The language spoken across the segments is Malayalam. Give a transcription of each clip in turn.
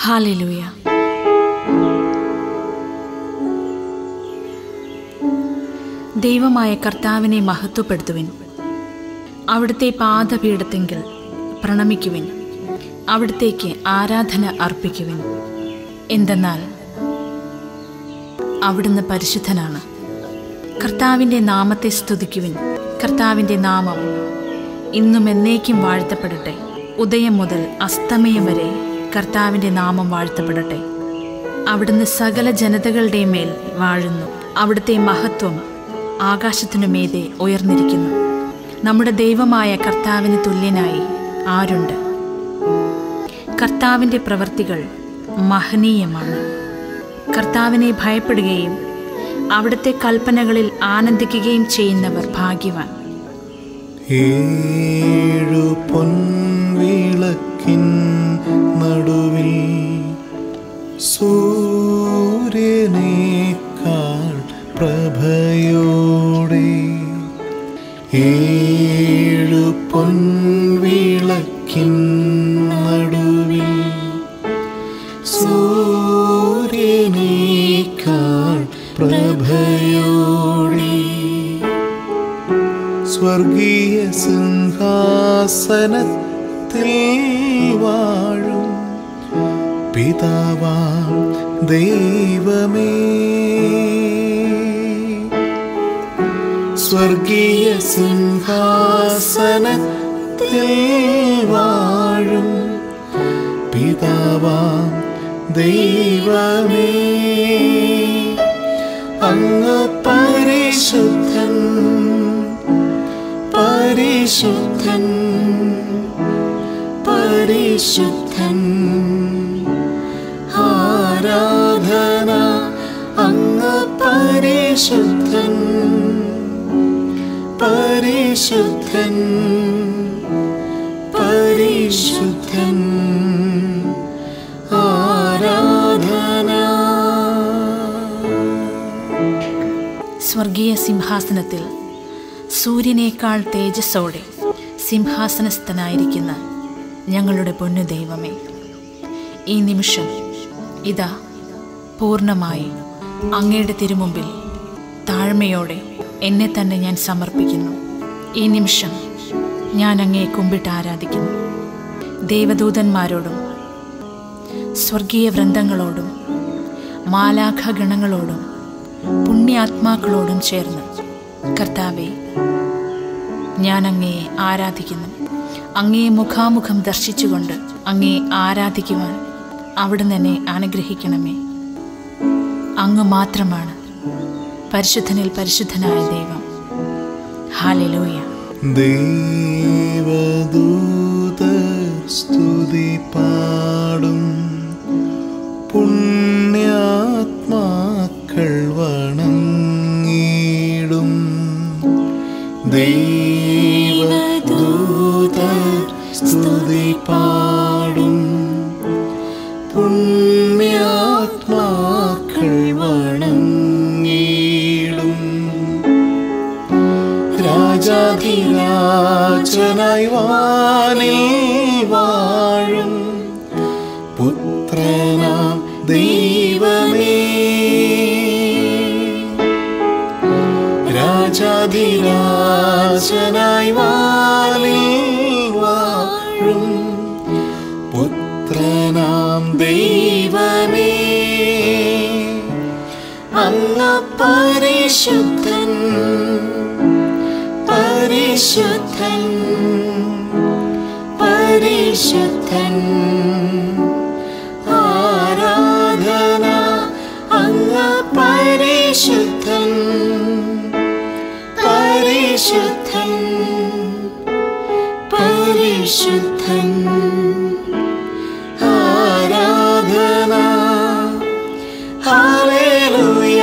ഹാലലൂയ ദൈവമായ കർത്താവിനെ മഹത്വപ്പെടുത്തുവിൻ അവിടുത്തെ പാദപീഠത്തെങ്കിൽ പ്രണമിക്കുവിൻ അവിടത്തേക്ക് ആരാധന അർപ്പിക്കുവിൻ എന്തെന്നാൽ അവിടുന്ന് പരിശുദ്ധനാണ് കർത്താവിൻ്റെ നാമത്തെ സ്തുതിക്കുവിൻ കർത്താവിൻ്റെ നാമം ഇന്നും എന്നേക്കും വാഴ്ത്തപ്പെടട്ടെ ഉദയം മുതൽ അസ്തമയം വരെ കർത്താവിൻ്റെ നാമം വാഴ്ത്തപ്പെടട്ടെ അവിടുന്ന് സകല ജനതകളുടെ മേൽ വാഴുന്നു അവിടുത്തെ മഹത്വം ആകാശത്തിനു മീതെ ഉയർന്നിരിക്കുന്നു നമ്മുടെ ദൈവമായ കർത്താവിന് തുല്യനായി ആരുണ്ട് കർത്താവിൻ്റെ പ്രവൃത്തികൾ മഹനീയമാണ് കർത്താവിനെ ഭയപ്പെടുകയും അവിടുത്തെ കൽപ്പനകളിൽ ആനന്ദിക്കുകയും ചെയ്യുന്നവർ ഭാഗ്യവാൻ ഏഴു പൊൻവിളക്കിൻ നടുവിൽ സൂര്യനേക്കാൾ പ്രഭയോടെ ഏഴു പൊൻവിളക്കിൻ നടുവിൽ സൂര്യനേക്കാൾ പ്രഭയോടെ സ്വർഗീയ സിംഹാസനത്തിൽ വാഴും പിതാവാം ദൈവമേ സ്വർഗീയ സിംഹാസനത്തിൽ വാഴും പിതാവാം ദൈവമേ അങ്ങ് പരിശുദ്ധൻ പരിശുദ്ധൻ പരിശുദ്ധൻ ആരാധന അങ്ങ് പരിശുദ്ധൻ പരിശുദ്ധൻ പരിശുദ്ധൻ ആരാധന സ്വർഗീയ സിംഹാസനത്തിൽ സൂര്യനേക്കാൾ തേജസ്സോടെ സിംഹാസനസ്ഥനായിരിക്കുന്ന ഞങ്ങളുടെ പൊന്നു ദൈവമേ ഈ നിമിഷം ഇതാ പൂർണ്ണമായി അങ്ങയുടെ തിരുമുമ്പിൽ താഴ്മയോടെ എന്നെ തന്നെ ഞാൻ സമർപ്പിക്കുന്നു ഈ നിമിഷം ഞാൻ അങ്ങയെ കുമ്പിട്ട് ആരാധിക്കുന്നു ദേവദൂതന്മാരോടും സ്വർഗീയ വൃന്ദങ്ങളോടും മാലാഖഗണങ്ങളോടും പുണ്യാത്മാക്കളോടും ചേർന്ന് കർത്താവെ ഞാൻ അങ്ങയെ ആരാധിക്കുന്നു അങ്ങയെ മുഖാമുഖം ദർശിച്ചുകൊണ്ട് അങ്ങയെ ആരാധിക്കുവാൻ അവിടുന്ന് എന്നെ അനുഗ്രഹിക്കണമേ അങ്ങ് മാത്രമാണ് പരിശുദ്ധനിൽ പരിശുദ്ധനായ ദൈവം ഹാലലൂയ ദേവദൂത സ്തുതി പാടും പുണ്യാത്മാക്കൾ വണങ്ങിടും ദേവദൂത സ്തുതി പാടും പുണ്യാത്മാക്കൾ വണങ്ങിടും രാജാധിരാജനായി വാനിൽ വാഴും പുത്രനാം ദൈവമേ രാജാധിരാജനായി വാനിൽ വാഴും പുത്രനാം ദൈവമേ അങ്ങ് പരിശുദ്ധൻ പരിശുദ്ധൻ പരിശുദ്ധൻ ആരാധന അങ്ങ് പരിശുദ്ധൻ പരിശുദ്ധൻ പരിശുദ്ധൻ ആരാധന ഹല്ലേലൂയ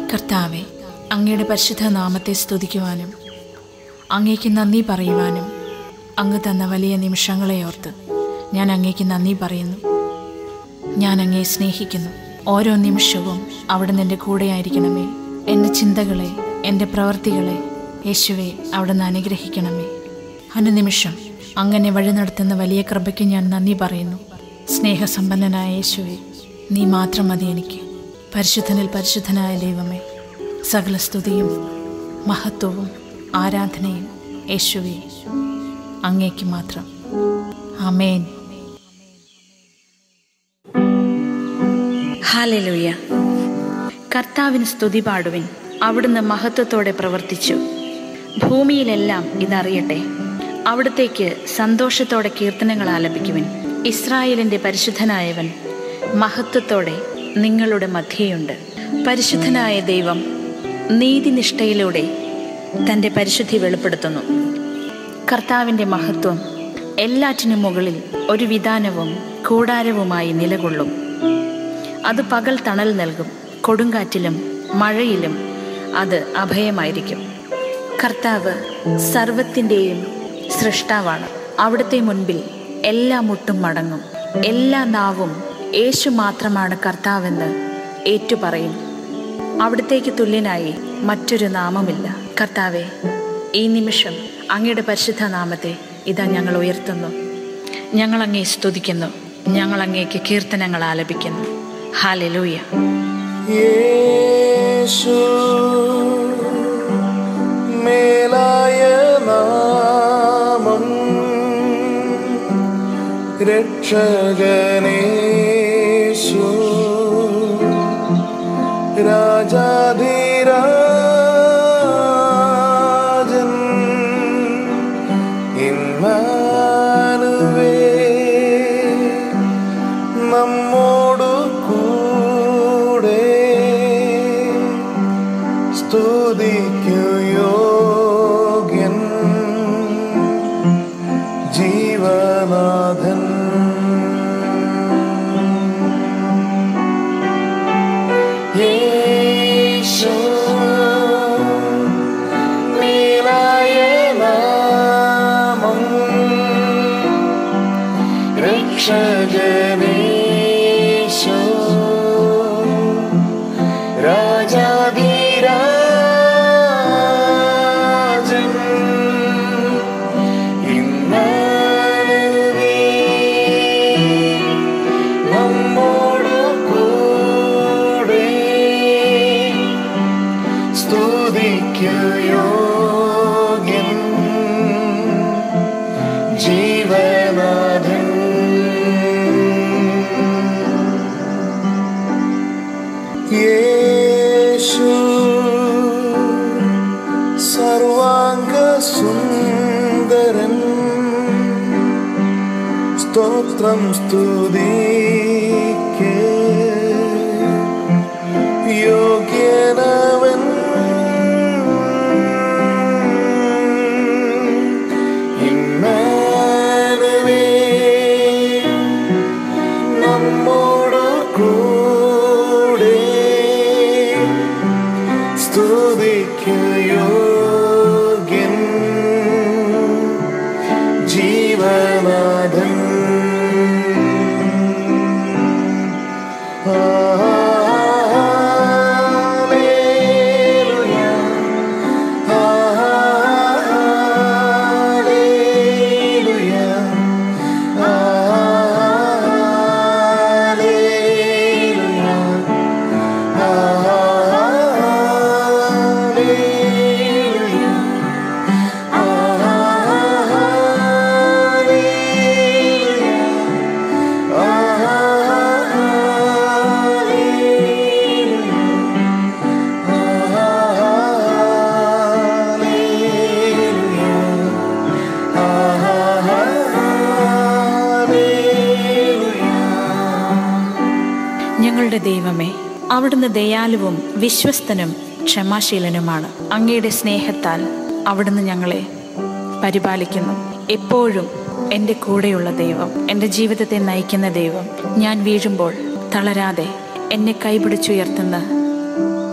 കർത്താവെ അങ്ങയുടെ പരിശുദ്ധ നാമത്തെ സ്തുതിക്കുവാനും അങ്ങേക്ക് നന്ദി പറയുവാനും അങ്ങ് തന്ന വലിയ നിമിഷങ്ങളെ ഓർത്ത് ഞാൻ അങ്ങേക്ക് നന്ദി പറയുന്നു ഞാൻ അങ്ങേ സ്നേഹിക്കുന്നു ഓരോ നിമിഷവും അവിടെ നിൻ്റെ കൂടെയായിരിക്കണമേ എൻ്റെ ചിന്തകളെ എൻ്റെ പ്രവർത്തികളെ യേശുവെ അവിടെ നിന്ന് അനുഗ്രഹിക്കണമേ അനുനിമിഷം അങ്ങനെ വഴി നടത്തുന്ന വലിയ കൃപയ്ക്ക് ഞാൻ നന്ദി പറയുന്നു സ്നേഹസമ്പന്നനായ യേശുവെ നീ മാത്രം മതി എനിക്ക് പരിശുദ്ധനിൽ പരിശുദ്ധനായ ദൈവമേ സകല സ്തുതിയും മഹത്വവും ആരാധനയും യേശുവെ അങ്ങേക്ക് മാത്രം ആമേൻ ഹാലലുയ കർത്താവിന് സ്തുതി പാടുവിൻ അവിടുന്ന് മഹത്വത്തോടെ പ്രവർത്തിച്ചു ഭൂമിയിലെല്ലാം ഇതറിയട്ടെ അവിടത്തേക്ക് സന്തോഷത്തോടെ കീർത്തനങ്ങൾ ആലപിക്കുവിൻ ഇസ്രായേലിൻ്റെ പരിശുദ്ധനായവൻ മഹത്വത്തോടെ നിങ്ങളുടെ മധ്യയുണ്ട് പരിശുദ്ധനായ ദൈവം നീതിനിഷ്ഠയിലൂടെ തൻ്റെ പരിശുദ്ധി വെളിപ്പെടുത്തുന്നു കർത്താവിൻ്റെ മഹത്വം എല്ലാറ്റിനും മുകളിൽ ഒരു വിധാനവും കൂടാരവുമായി നിലകൊള്ളും അത് പകൽ തണൽ നൽകും കൊടുങ്കാറ്റിലും മഴയിലും അത് അഭയമായിരിക്കും കർത്താവ് സർവത്തിൻ്റെയും സൃഷ്ടാവാണ് അവിടുത്തെ മുൻപിൽ എല്ലാ മുട്ടും മടങ്ങും എല്ലാ നാവും യേശു മാത്രമാണ് കർത്താവെന്ന് ഏറ്റുപറയും അവിടത്തേക്ക് തുല്യനായി മറ്റൊരു നാമമില്ല കർത്താവെ ഈ നിമിഷം അങ്ങയുടെ പരിശുദ്ധ നാമത്തെ ഇതാ ഞങ്ങൾ ഉയർത്തുന്നു ഞങ്ങൾ അങ്ങേ സ്തുതിക്കുന്നു ഞങ്ങൾ അങ്ങേക്ക് കീർത്തനങ്ങൾ ആലപിക്കുന്നു ഹാലലൂയ യേശു മേലായ നാമം രക്ഷകനേശു രാജാധിരാജൻ ഇമ്മാനുവേ നമ്മോടു കൂടെ സ്തുതിക്കു യോഗ്യൻ ജീവനാഥൻ യേശു നീലായ നാമം രക്ഷകനേശു രാജാധിരാജൻ ഇമ്മാനുവേ നമ്മോടു കൂടെ സ്തുതിക്കു യോഗ്യൻ ജീവനാഥൻ യേശു സർവാംഗ സുന്ദരൻ സ്തോത്രം സ്തുതിക്ക് യോഗ്യനവൻ ഇമ്മാനുവേ നമ്മോടു കൂടെ സ്തുതിക്കു യോഗ്യൻ ജീവനാഥൻ ഹല്ലേലൂയ ഹല്ലേലൂയ ഹല്ലേലൂയ ഞങ്ങളുടെ ദൈവമേ അവിടുന്ന് ദയാലുവും വിശ്വസ്തനും ക്ഷമാശീലനുമാണ് അങ്ങയുടെ സ്നേഹത്താൽ അവിടുന്ന് ഞങ്ങളെ പരിപാലിക്കുന്നു എപ്പോഴും എൻ്റെ കൂടെയുള്ള ദൈവം എൻ്റെ ജീവിതത്തെ നയിക്കുന്ന ദൈവം ഞാൻ വീഴുമ്പോൾ തളരാതെ എന്നെ കൈപിടിച്ചുയർത്തുന്ന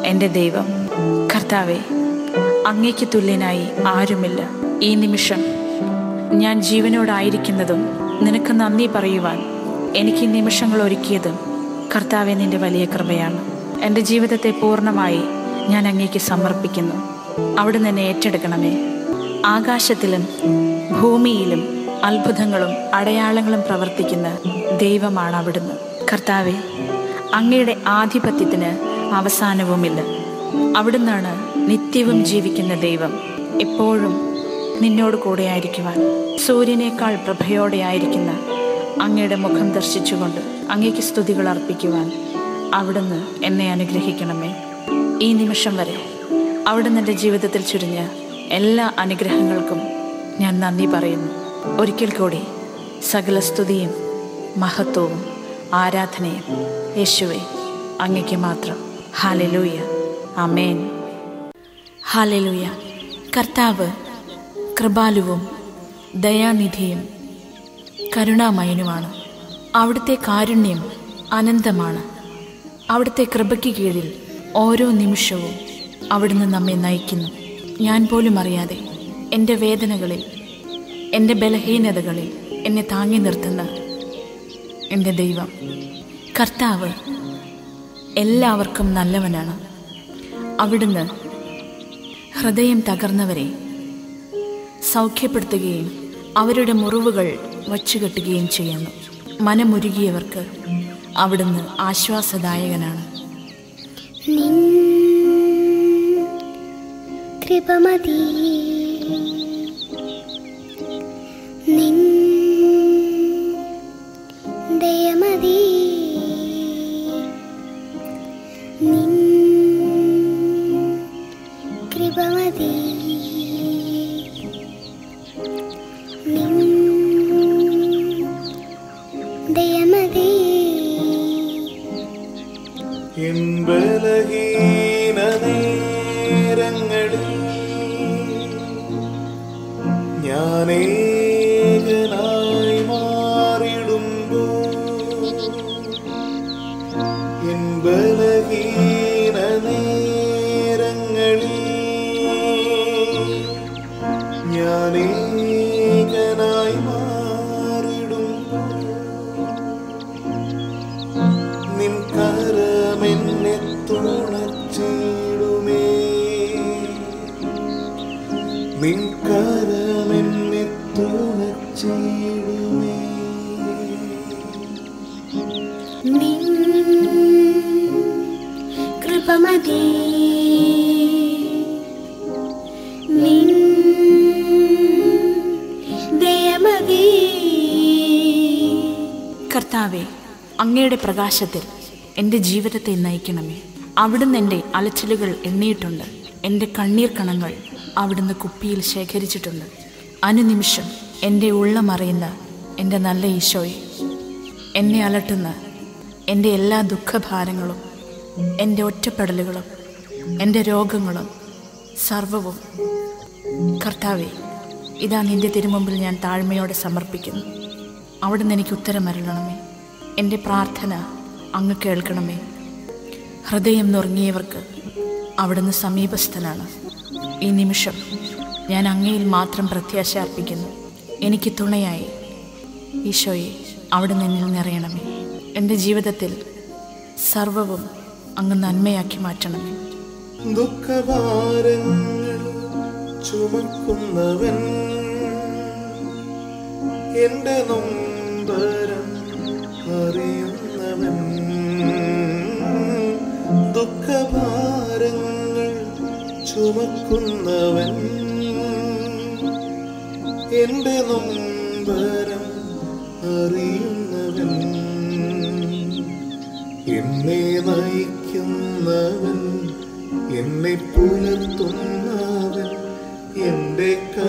എൻ്റെ ദൈവം കർത്താവെ അങ്ങയ്ക്ക് തുല്യനായി ആരുമില്ല ഈ നിമിഷം ഞാൻ ജീവനോടായിരിക്കുന്നതും നിനക്ക് നന്ദി പറയുവാൻ എനിക്ക് ഈ നിമിഷങ്ങൾ ഒരുക്കിയതും കർത്താവെ നിന്റെ വലിയ കൃപയാണ് എൻ്റെ ജീവിതത്തെ പൂർണ്ണമായി ഞാൻ അങ്ങേക്ക് സമർപ്പിക്കുന്നു അവിടെ നിന്ന് ഏറ്റെടുക്കണമേ ആകാശത്തിലും ഭൂമിയിലും അത്ഭുതങ്ങളും അടയാളങ്ങളും പ്രവർത്തിക്കുന്ന ദൈവമാണ് അവിടുന്ന് കർത്താവെ അങ്ങയുടെ ആധിപത്യത്തിന് അവസാനവുമില്ല അവിടുന്നാണ് നിത്യവും ജീവിക്കുന്ന ദൈവം എപ്പോഴും നിന്നോട് കൂടെയായിരിക്കുവാൻ സൂര്യനേക്കാൾ പ്രഭയോടെ ആയിരിക്കുന്ന അങ്ങയുടെ മുഖം ദർശിച്ചുകൊണ്ട് അങ്ങയ്ക്ക് സ്തുതികൾ അർപ്പിക്കുവാൻ അവിടുന്ന് എന്നെ അനുഗ്രഹിക്കണമേ ഈ നിമിഷം വരെ അവിടുന്ന് എൻ്റെ ജീവിതത്തിൽ ചുരിഞ്ഞ എല്ലാ അനുഗ്രഹങ്ങൾക്കും ഞാൻ നന്ദി പറയുന്നു ഒരിക്കൽ കൂടി സകല സ്തുതിയും മഹത്വവും ആരാധനയും യേശുവെ അങ്ങയ്ക്ക് മാത്രം ഹാലലൂയ അമേൻ ഹാലലൂയ കർത്താവ് കൃപാലുവും ദയാനിധിയും കരുണാമയനുമാണ് അവിടുത്തെ കാരുണ്യം അനന്തമാണ് അവിടുത്തെ കൃപയ്ക്ക് കീഴിൽ ഓരോ നിമിഷവും അവിടുന്ന് നമ്മെ നയിക്കുന്നു ഞാൻ പോലും അറിയാതെ എൻ്റെ വേദനകളിൽ എൻ്റെ ബലഹീനതകളിൽ എന്നെ താങ്ങി നിർത്തുന്ന എൻ്റെ ദൈവം കർത്താവ് എല്ലാവർക്കും നല്ലവനാണ് അവിടുന്ന് ഹൃദയം തകർന്നവരെ സൗഖ്യപ്പെടുത്തുകയും അവരുടെ മുറിവുകൾ വച്ചുകെട്ടുകയും ചെയ്യുന്നു മനമുരുകിയവർക്ക് അവിടുന്ന് ആശ്വാസദായകനാണ് നിൻ കൃപമതി നിൻ ദയമതി നിൻ കൃപമതി നിൻ ദയമതി എൻ ബലഹീന നേരങ്ങളിൽ ഞാനേകനായി മാറിടുമ്പോൾ എൻ ബലഹീന നേരങ്ങളിൽ ഞാനേകനായി മാറിടുമ്പോൾ നിൻ കരമെന്നെ തുണച്ചിടുമേ നിൻ കരമെന്നെ തുണച്ചിടുമേ നിൻ കൃപമതി നിൻ ദയമതി കർത്താവെ അങ്ങയുടെ പ്രകാശത്തിൽ എൻ്റെ ജീവിതത്തെ നയിക്കണമേ അവിടുന്ന് എൻ്റെ അലച്ചിലുകൾ എണ്ണിയിട്ടുണ്ട് എൻ്റെ കണ്ണീർ കണങ്ങൾ അവിടുന്ന് കുപ്പിയിൽ ശേഖരിച്ചിട്ടുണ്ട് അനുനിമിഷം എൻ്റെ ഉള്ളമറിയുന്ന എൻ്റെ നല്ല ഈശോയെ എന്നെ അലട്ടുന്ന എൻ്റെ എല്ലാ ദുഃഖഭാരങ്ങളും എൻ്റെ ഒറ്റപ്പെടലുകളും എൻ്റെ രോഗങ്ങളും സർവവും കർത്താവെ ഇതാ നിന്റെ തിരുമുമ്പിൽ ഞാൻ താഴ്മയോടെ സമർപ്പിക്കുന്നു അവിടുന്ന് എനിക്ക് ഉത്തരം അരുളണമേ എൻ്റെ പ്രാർത്ഥന അങ്ങ് കേൾക്കണമേ ഹൃദയം നുറങ്ങിയവർക്ക് അവിടുന്ന് സമീപസ്ഥനാണ് ഈ നിമിഷം ഞാൻ അങ്ങയിൽ മാത്രം പ്രത്യാശ അർപ്പിക്കുന്നു എനിക്ക് തുണയായി ഈശോയെ അവിടുന്ന് എന്നിൽ നിറയണമേ എൻ്റെ ജീവിതത്തിൽ സർവവും അങ്ങ് നന്മയാക്കി മാറ്റണമേ ദുഃഖഭാരങ്ങൾ ചുമക്കുന്നവൻ എന്റെ നൊമ്പരം അറിയുന്നവൻ ദുഃഖഭാരങ്ങൾ ചുമക്കുന്നവൻ എന്റെ നൊമ്പരം അറിയുന്നവൻ എന്നെ നയിക്കുന്നവൻ എന്നെ പുലർത്തുന്നവൻ എന്റെ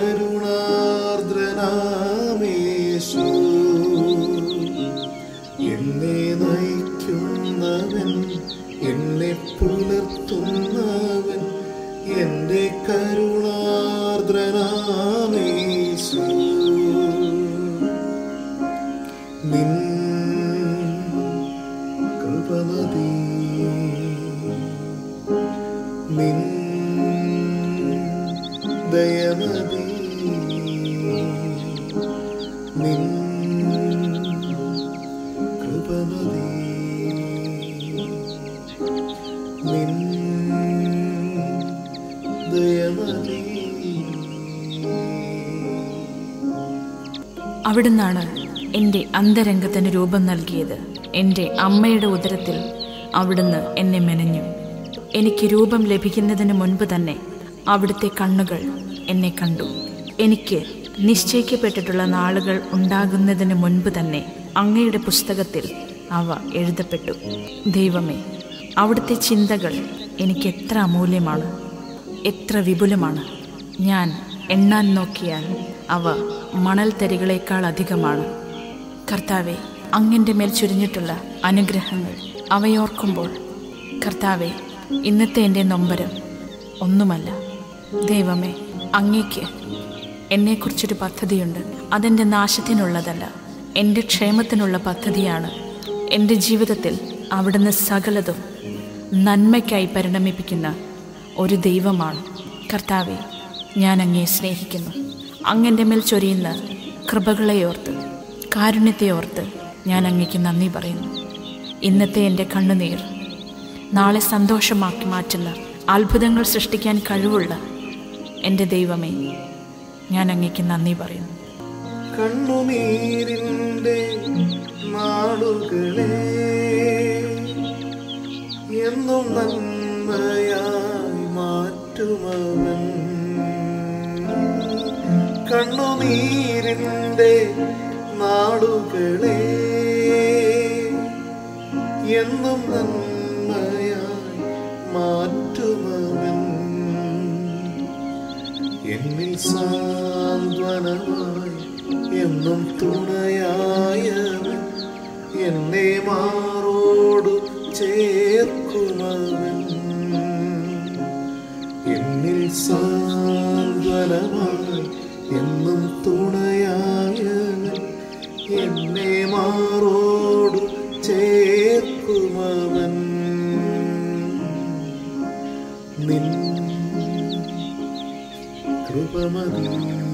കരുണാർദ്രനാമേശു എന്നെ നയിക്കുന്നവൻ എന്നെ പുലർത്തുന്നവൻ എന്റെ കരുണാർദ്രനാമേശു നിൻ കൃപമതി നിൻ ദയമതി നിൻ കൃപമതി നിൻ ദയമതി അവിടുന്നാണ് എൻ്റെ അന്തരംഗത്തിന് രൂപം നൽകിയത് എൻ്റെ അമ്മയുടെ ഉദരത്തിൽ അവിടുന്ന് എന്നെ മെനഞ്ഞു എനിക്ക് രൂപം ലഭിക്കുന്നതിന് മുൻപ് തന്നെ അവിടുത്തെ കണ്ണുകൾ എന്നെ കണ്ടു എനിക്ക് നിശ്ചയിക്കപ്പെട്ടിട്ടുള്ള നാളുകൾ ഉണ്ടാകുന്നതിന് മുൻപ് തന്നെ അങ്ങയുടെ പുസ്തകത്തിൽ അവ എഴുതപ്പെട്ടു ദൈവമേ അവിടുത്തെ ചിന്തകൾ എനിക്ക് എത്ര അമൂല്യമാണ് എത്ര വിപുലമാണ് ഞാൻ എണ്ണാൻ നോക്കിയാൽ അവ മണൽത്തരികളേക്കാൾ അധികമാണ് കർത്താവെ അങ്ങിൻ്റെ മേൽ ചുരിഞ്ഞിട്ടുള്ള അനുഗ്രഹങ്ങൾ അവയോർക്കുമ്പോൾ കർത്താവെ ഇന്നത്തെ എൻ്റെ നൊമ്പരം ഒന്നുമല്ല ദൈവമേ അങ്ങേക്ക് എന്നെക്കുറിച്ചൊരു പദ്ധതിയുണ്ട് അതെൻ്റെ നാശത്തിനുള്ളതല്ല എൻ്റെ ക്ഷേമത്തിനുള്ള പദ്ധതിയാണ് എൻ്റെ ജീവിതത്തിൽ അവിടുന്ന് സകലതും നന്മയ്ക്കായി പരിണമിപ്പിക്കുന്ന ഒരു ദൈവമാണ് കർത്താവെ ഞാൻ അങ്ങയെ സ്നേഹിക്കുന്നു അങ്ങൻ്റെ മേൽ ചൊരിയുന്ന കൃപകളെ ഓർത്ത് കാരുണ്യത്തെ ഓർത്ത് ഞാൻ അങ്ങയ്ക്ക് നന്ദി പറയുന്നു ഇന്നത്തെ എൻ്റെ കണ്ണുനീർ നാളെ സന്തോഷമാക്കി മാറ്റുന്ന അത്ഭുതങ്ങൾ സൃഷ്ടിക്കാൻ കഴിവുള്ള എൻ്റെ ദൈവമേ ഞാൻ അങ്ങയ്ക്ക് നന്ദി പറയുന്നു കണ്ണുനീരിൻ്റെ നാളുകളെ എന്നും നന്മയായി മാറ്റുമവൻ കണ്ണുനീരിൻ്റെ നാളുകളെ എന്നും നന്മയായി മാറ്റുമവൻ എന്നിൽ സാന്ത്വനമായി എന്നും തുണയായവൻ എന്നെ മാറോടു ചേർക്കുമവൻ എന്നിൽ സാന്ത്വനമായി എന്നും തുണയായവൻ എന്നെ മാറോടു ചേർക്കുമവൻ നിൻ കൃപമതി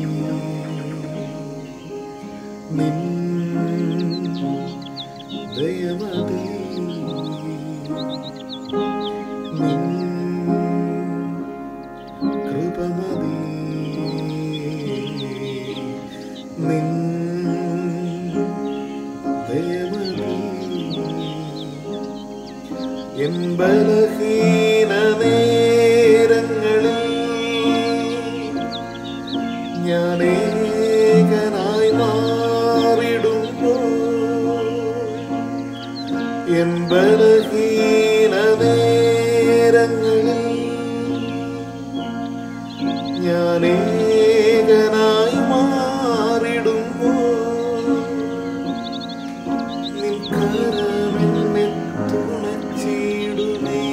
നിൻ ദയമതി നിൻ കൃപമതി നിൻ ദയമതി എൻ ബലഹീന നേരങ്ങളിൽ ഞാൻ ഏകനായി മാറിടുമ്പോൾ എൻ ബലഹീന നേരങ്ങളിൽ ഞാൻ ഏകനായി മാറിടുമ്പോൾ നിൻ കരമെന്നെ തുണച്ചിടുമേ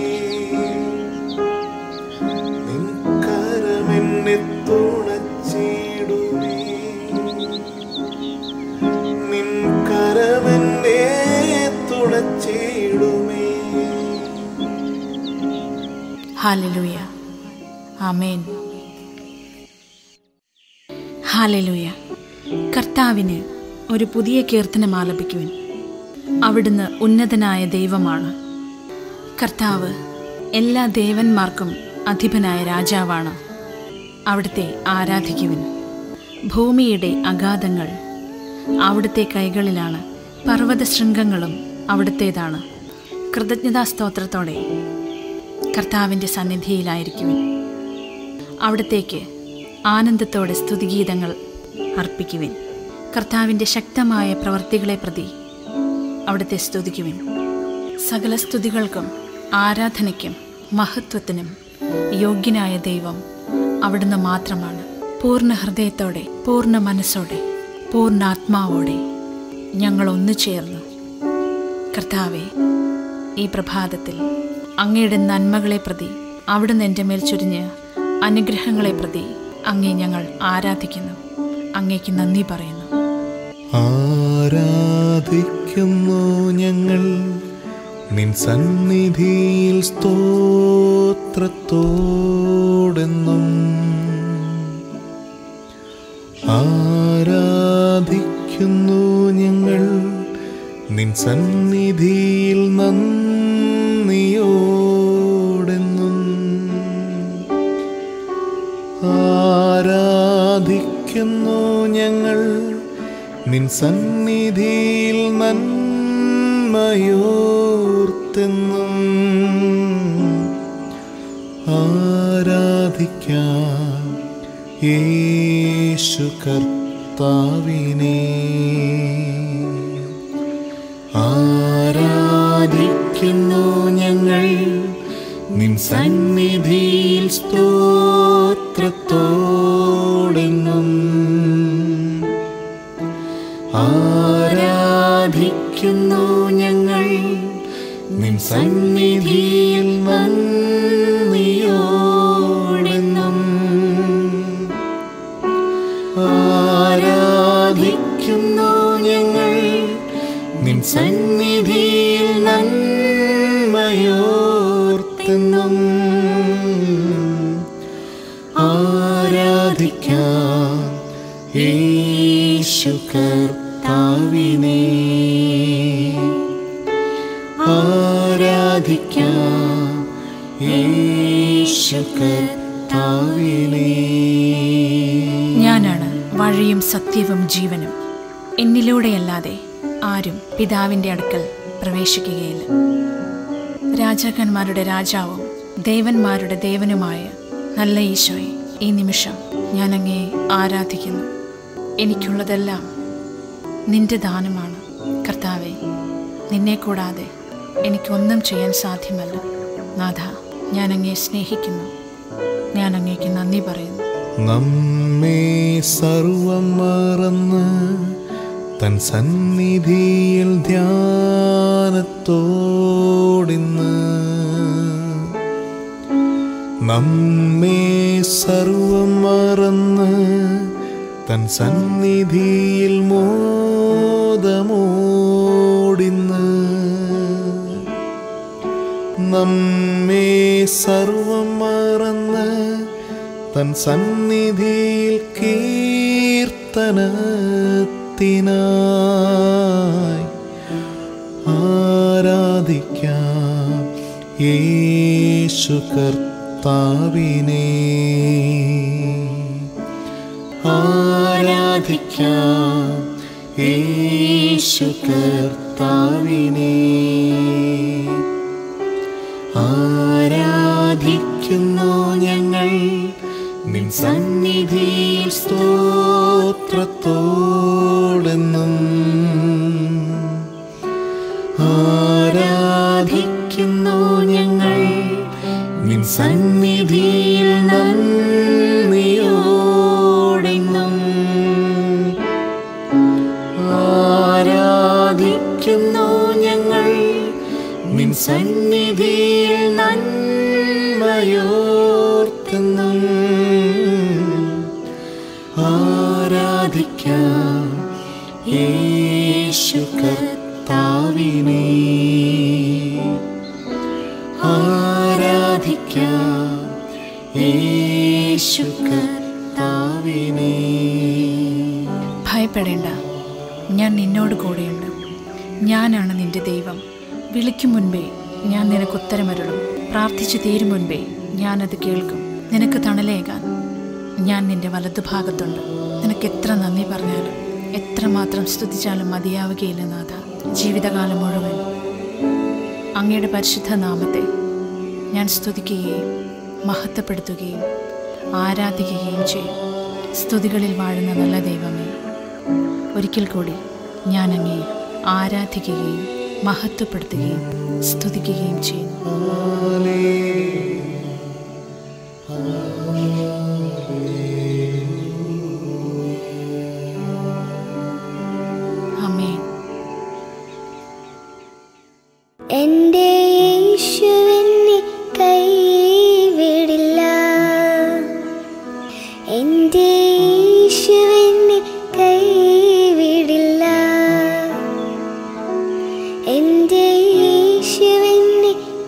നിൻ കരമെന്നെ തുണച്ചിടുമേ നിൻ കരമെന്നെ തുണച്ചിടുമേ ഹാലലൂയ ആമേൻ ഹാലലൂയ കർത്താവിന് ഒരു പുതിയ കീർത്തനം ആലപിക്കുവിൻ അവിടുന്ന് ഉന്നതനായ ദൈവമാണ് കർത്താവ് എല്ലാ ദേവന്മാർക്കും അധിപനായ രാജാവാണ് അവിടുത്തെ ആരാധിക്കുവിൻ ഭൂമിയുടെ അഗാധങ്ങൾ അവിടുത്തെ കൈകളിലാണ് പർവ്വത ശൃംഗങ്ങളും അവിടുത്തേതാണ് കൃതജ്ഞതാസ്തോത്രത്തോടെ കർത്താവിൻ്റെ സന്നിധിയിലായിരിക്കുവിൻ അവിടത്തേക്ക് ആനന്ദത്തോടെ സ്തുതിഗീതങ്ങൾ അർപ്പിക്കുവിൻ കർത്താവിൻ്റെ ശക്തമായ പ്രവർത്തികളെ പ്രതി അവിടുത്തെ സ്തുതിക്കുവിൻ സകല സ്തുതികൾക്കും ആരാധനയ്ക്കും മഹത്വത്തിനും യോഗ്യനായ ദൈവം അവിടുന്ന് മാത്രമാണ് പൂർണ്ണ ഹൃദയത്തോടെ പൂർണ്ണ മനസ്സോടെ പൂർണ്ണ ആത്മാവോടെ ഞങ്ങൾ ഒന്നു ചേർന്നു കർത്താവെ ഈ പ്രഭാതത്തിൽ അങ്ങയുടെ നന്മകളെ പ്രതി അവിടുന്ന് എൻ്റെ മേൽ ചുരിഞ്ഞ് അനുഗ്രഹങ്ങളെ പ്രതി അങ്ങേ ഞങ്ങൾ ആരാധിക്കുന്നു അങ്ങേക്ക് നന്ദി പറയുന്നു ആരാധിക്കുന്നു ഞങ്ങൾ നിൻ സന്നിധിയിൽ സ്തോത്രമേകുന്നു സ്തോത്രത്തോടെന്നും ആരാധിക്കുന്നു ഞങ്ങൾ നിൻ സന്നിധിയിൽ നന്ദിയോടെന്നും ആരാധിക്കുന്നു ഞങ്ങൾ നിൻ സന്നിധിയിൽ നന്മയോർത്തെന്നും ആരാധിക്കാം യേശു കർത്താവിനെ ആരാധിക്കുന്നു ഞങ്ങൾ നിൻ സന്നിധിയിൽ സ്തോത്രത്തോടെന്നും ആരാധിക്കുന്നു ഞങ്ങൾ നിൻ സന്നിധിയിൽ നന്ദിയോടെന്നും ആരാധിക്കുന്നു ഞങ്ങൾ നിൻ സന്നിധിയിൽ നന്മയോർത്തെന്നും ആരാധിക്കാം യേശു കർത്താവിനെ ആരാധിക്കാം യേശു കർത്താവിനെ ഞാനാണ് വഴിയും സത്യവും ജീവനും എന്നിലൂടെയല്ലാതെ ആരും പിതാവിൻ്റെ അടുക്കൽ പ്രവേശിക്കുകയില്ല രാജാക്കന്മാരുടെ രാജാവും ദേവന്മാരുടെ ദേവനുമായ നല്ല ഈശോയെ ഈ നിമിഷം ഞാൻ അങ്ങയെ ആരാധിക്കുന്നു എനിക്കുള്ളതെല്ലാം നിന്റെ ദാനമാണ് കർത്താവെ നിന്നെ കൂടാതെ എനിക്കൊന്നും ചെയ്യാൻ സാധ്യമല്ല നാഥ ഞാൻ അങ്ങയെ സ്നേഹിക്കുന്നു ഞാൻ അങ്ങേക്ക് നന്ദി പറയുന്നു നമ്മെ സർവം മറന്ന് തൻ സന്നിധിയിൽ ധ്യാനത്തോടിന്ന് നമ്മെ സർവം മറന്ന് തൻ സന്നിധിയിൽ മോദമോടിന്ന് നമ്മെ സർവം മറന്ന് തൻ സന്നിധിയിൽ കീർത്തനത്തിനായി ആരാധിക്കാം യേശു കർത്താവിനെ ആരാധിക്കാം യേശു കർത്താവിനെ ആരാധിക്കുന്നു ഞങ്ങൾ നിൻ സന്നിധിയിൽ സ്തോത്രത്തോടെന്നും ആരാധിക്കുന്നു ഞങ്ങൾ നിൻ സന്നിധിയിൽ നന്ദിയോടെന്നും ആരാധിക്കുന്നു ഞങ്ങൾ നിൻ സന്നിധിയിൽ നന്മയോർത്തെന്നും ആരാധിക്കാം യേശു കർത്താവിനെ ആരാധിക്കാം യേശു കർത്താവിനെ ഭയപ്പെടേണ്ട ഞാൻ നിന്നോട് കൂടെയുണ്ട് ഞാനാണ് നിന്റെ ദൈവം വിളിക്കും മുൻപേ ഞാൻ നിനക്ക് ഉത്തരമരുളും പ്രാർത്ഥിച്ചു തീരും മുൻപേ ഞാനത് കേൾക്കും നിനക്ക് തണലേകാൻ ഞാൻ നിന്റെ വലതുഭാഗത്തുണ്ട് നിനക്ക് എത്ര നന്ദി പറഞ്ഞാലും എത്രമാത്രം സ്തുതിച്ചാലും മതിയാവുകയില്ല നാഥ ജീവിതകാലം മുഴുവൻ അങ്ങയുടെ പരിശുദ്ധ നാമത്തെ ഞാൻ സ്തുതിക്കുകയും മഹത്വപ്പെടുത്തുകയും ആരാധിക്കുകയും ചെയ്യും സ്തുതികളിൽ വാഴുന്ന നല്ല ദൈവമേ ഒരിക്കൽ കൂടി ഞാൻ അങ്ങയെ ആരാധിക്കുകയും മഹത്വപ്പെടുത്തുകയും സ്തുതിക്കുകയും ചെയ്യുന്നു അമേൻ എന്റെ യേശുവിനെ കൈവിടില്ല എന്റെ യേശുവിനെ കൈവിടില്ല എന്റെ യേശുവിനെ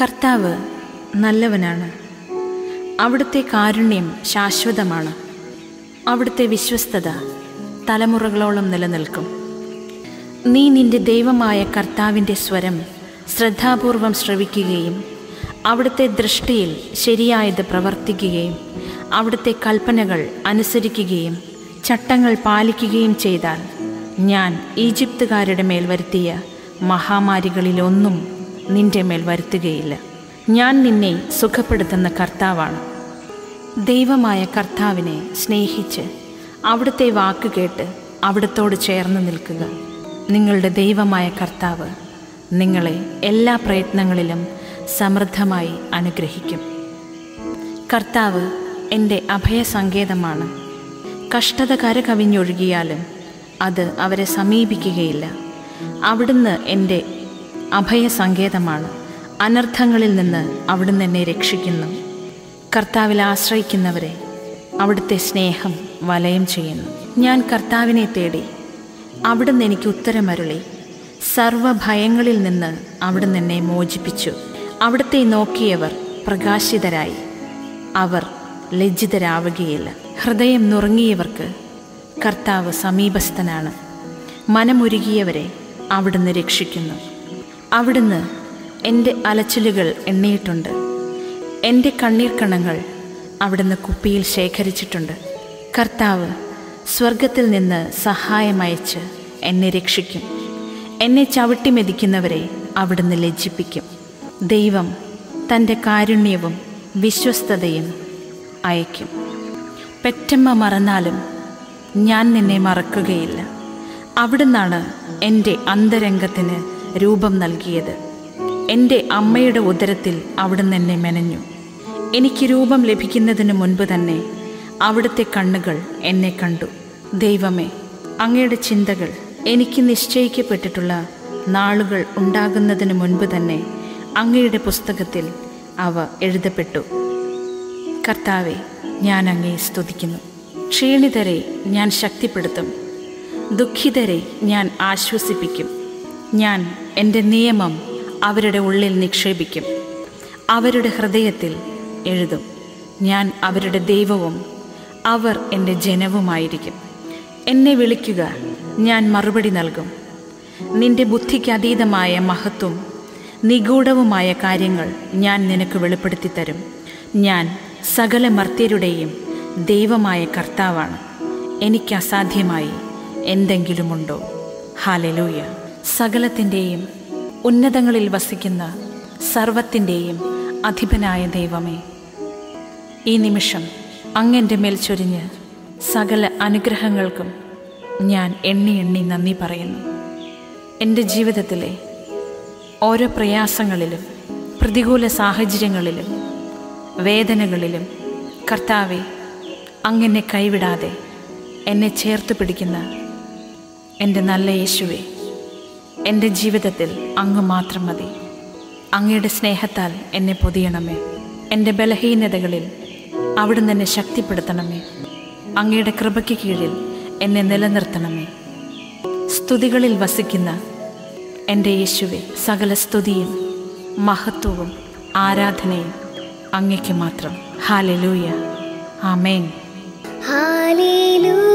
കർത്താവ് നല്ലവനാണ് അവിടുത്തെ കാരുണ്യം ശാശ്വതമാണ് അവിടുത്തെ വിശ്വസ്തത തലമുറകളോളം നിലനിൽക്കും നീ നിന്റെ ദൈവമായ കർത്താവിൻ്റെ സ്വരം ശ്രദ്ധാപൂർവം ശ്രവിക്കുകയും അവിടുത്തെ ദൃഷ്ടിയിൽ ശരിയായത് പ്രവർത്തിക്കുകയും അവിടുത്തെ കൽപ്പനകൾ അനുസരിക്കുകയും ചട്ടങ്ങൾ പാലിക്കുകയും ചെയ്താൽ ഞാൻ ഈജിപ്തുകാരുടെ മേൽ വരുത്തിയ മഹാമാരികളിലൊന്നും നിന്റെ മേൽ വരുത്തുകയില്ല ഞാൻ നിന്നെ സുഖപ്പെടുത്തുന്ന കർത്താവാണ് ദൈവമായ കർത്താവിനെ സ്നേഹിച്ച് അവിടുത്തെ വാക്ക് കേട്ട് അവിടത്തോട് ചേർന്ന് നിൽക്കുക നിങ്ങളുടെ ദൈവമായ കർത്താവ് നിങ്ങളെ എല്ലാ പ്രയത്നങ്ങളിലും സമൃദ്ധമായി അനുഗ്രഹിക്കും കർത്താവ് എൻ്റെ അഭയസങ്കേതമാണ് കഷ്ടത കരകവിഞ്ഞൊഴുകിയാലും അത് അവരെ സമീപിക്കുകയില്ല അവിടുന്ന് എൻ്റെ അഭയസങ്കേതമാണ് അനർത്ഥങ്ങളിൽ നിന്ന് അവിടുന്ന് എന്നെ രക്ഷിക്കുന്നു കർത്താവിൽ ആശ്രയിക്കുന്നവരെ അവിടുത്തെ സ്നേഹം വലയം ചെയ്യുന്നു ഞാൻ കർത്താവിനെ തേടി അവിടുന്ന് എനിക്ക് ഉത്തരമരുളി സർവഭയങ്ങളിൽ നിന്ന് അവിടുന്ന് എന്നെ മോചിപ്പിച്ചു അവിടുത്തെ നോക്കിയവർ പ്രകാശിതരായി അവർ ലജ്ജിതരാവുകയില്ല ഹൃദയം നുറുങ്ങിയവർക്ക് കർത്താവ് സമീപസ്ഥനാണ് മനമുരുകിയവരെ അവിടുന്ന് രക്ഷിക്കുന്നു അവിടുന്ന് എൻ്റെ അലച്ചിലുകൾ എണ്ണിയിട്ടുണ്ട് എൻ്റെ കണ്ണീർ കണങ്ങൾ അവിടുന്ന് കുപ്പിയിൽ ശേഖരിച്ചിട്ടുണ്ട് കർത്താവ് സ്വർഗത്തിൽ നിന്ന് സഹായമയച്ച് എന്നെ രക്ഷിക്കും എന്നെ ചവിട്ടി മെതിക്കുന്നവരെ അവിടുന്ന് ലജ്ജിപ്പിക്കും ദൈവം തൻ്റെ കാരുണ്യവും വിശ്വസ്തതയും അയക്കും പെറ്റമ്മ മറന്നാലും ഞാൻ നിന്നെ മറക്കുകയില്ല അവിടുന്നാണ് എൻ്റെ അന്തരംഗത്തിന് രൂപം നൽകിയത് എൻ്റെ അമ്മയുടെ ഉദരത്തിൽ അവിടുന്ന് എന്നെ മെനഞ്ഞു എനിക്ക് രൂപം ലഭിക്കുന്നതിന് മുൻപ് തന്നെ അവിടുത്തെ കണ്ണുകൾ എന്നെ കണ്ടു ദൈവമേ അങ്ങയുടെ ചിന്തകൾ എനിക്ക് നിശ്ചയിക്കപ്പെട്ടിട്ടുള്ള നാളുകൾ ഉണ്ടാകുന്നതിന് മുൻപ് തന്നെ അങ്ങയുടെ പുസ്തകത്തിൽ അവ എഴുതപ്പെട്ടു കർത്താവെ ഞാൻ അങ്ങയെ സ്തുതിക്കുന്നു ക്ഷീണിതരെ ഞാൻ ശക്തിപ്പെടുത്തും ദുഃഖിതരെ ഞാൻ ആശ്വസിപ്പിക്കും ഞാൻ എൻ്റെ നിയമം അവരുടെ ഉള്ളിൽ നിക്ഷേപിക്കും അവരുടെ ഹൃദയത്തിൽ എഴുതും ഞാൻ അവരുടെ ദൈവവും അവർ എൻ്റെ ജനവുമായിരിക്കും എന്നെ വിളിക്കുക ഞാൻ മറുപടി നൽകും നിന്റെ ബുദ്ധിക്ക് അതീതമായ മഹത്വം നിഗൂഢവുമായ കാര്യങ്ങൾ ഞാൻ നിനക്ക് വെളിപ്പെടുത്തി തരും ഞാൻ സകല മർത്യരുടെയും ദൈവമായ കർത്താവാണ് എനിക്ക് അസാധ്യമായി എന്തെങ്കിലുമുണ്ടോ ഹാലലൂയ സകലത്തിൻ്റെയും ഉന്നതങ്ങളിൽ വസിക്കുന്ന സർവത്തിൻ്റെയും അധിപനായ ദൈവമേ ഈ നിമിഷം അങ്ങൻ്റെ മേൽ ചൊരിഞ്ഞ് സകല അനുഗ്രഹങ്ങൾക്കും ഞാൻ എണ്ണി എണ്ണി നന്ദി പറയുന്നു എൻ്റെ ജീവിതത്തിലെ ഓരോ പ്രയാസങ്ങളിലും പ്രതികൂല സാഹചര്യങ്ങളിലും വേദനകളിലും കർത്താവെ അങ്ങനെ കൈവിടാതെ എന്നെ ചേർത്ത് പിടിക്കുന്ന എൻ്റെ നല്ല യേശുവെ എൻ്റെ ജീവിതത്തിൽ അങ്ങ് മാത്രം മതി അങ്ങയുടെ സ്നേഹത്താൽ എന്നെ പൊതിയണമേ എൻ്റെ ബലഹീനതകളിൽ അവിടുന്ന് എന്നെ ശക്തിപ്പെടുത്തണമേ അങ്ങയുടെ കൃപയ്ക്ക് കീഴിൽ എന്നെ നിലനിർത്തണമേ സ്തുതികളിൽ വസിക്കുന്ന എൻ്റെ യേശുവെ സകല സ്തുതിയും മഹത്വവും ആരാധനയും അങ്ങയ്ക്ക് മാത്രം ഹാലലൂയ ആമേൻ Hallelujah.